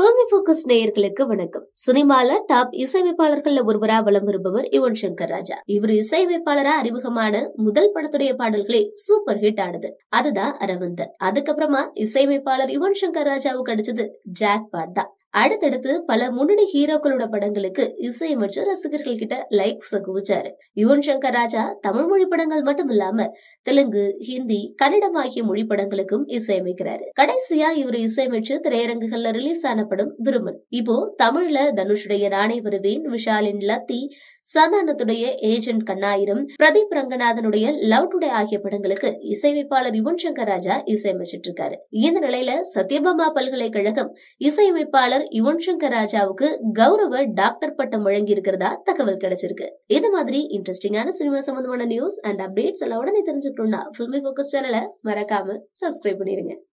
filmi focus நேயர்களுக்கு வணக்கம் சினிமால டாப் இசையமைப்பாளர்கள்ல ஒருவரா வலம் வருபவர் யுவன் சங்கர் ராஜா இவர் இசையமைப்பாளரா அறிமுகமான முதல் படத்துடைய பாடல்களே சூப்பர் ஹிட் ஆனது அதுதான் அரவிந்தன் அதுக்கப்புறமா இசையமைப்பாளர் யுவன் சங்கர் ராஜாவுக்கு கிடைச்சது ஜாக் பாட் தான் அடுத்தடுத்து பல முன்னணி ஹீரோக்களோட படங்களுக்கு இசையமைச்சு ரசிகர்கள் கிட்ட லைக்ஸ் குவிச்சாரு யுவன் சங்கர் ராஜா தமிழ் மொழி படங்கள் மட்டும் இல்லாம தெலுங்கு ஹிந்தி கன்னடம் ஆகிய மொழி படங்களுக்கும் இசையமைக்கிறாரு கடைசியா இவர் இசையமைச்சு திரையரங்குகள்ல ரிலீஸ் ஆன படம் விருமன் இப்போ தமிழ்ல தனுஷுடைய நானே வருவேன் விஷாலின் லத்தி சந்தானத்துடைய ஏஜென்ட் கண்ணாயிரம் பிரதீப் ரங்கநாதனுடைய லவ் டுடே ஆகிய படங்களுக்கு இசையமைப்பாளர் யுவன் சங்கர் ராஜா இசையமைச்சிட்டு இருக்காரு இந்த நிலையில சத்யபாமா பல்கலைக்கழகம் இசையமைப்பாளர் யுவன் சங்கர் ராஜாவுக்கு கௌரவ டாக்டர் பட்டம் வழங்கி இருக்கிறதா தகவல் கிடைச்சிருக்கு இது மாதிரி இன்ட்ரெஸ்டிங்கான சினிமா சம்பந்தமான நியூஸ் அண்ட் அப்டேட்ஸ் எல்லாம் உடனே தெரிஞ்சுக்கணும்னா ஃபில்மி ஃபோக்கஸ் சேனலை மறக்காம சப்ஸ்கிரைப் பண்ணிருங்க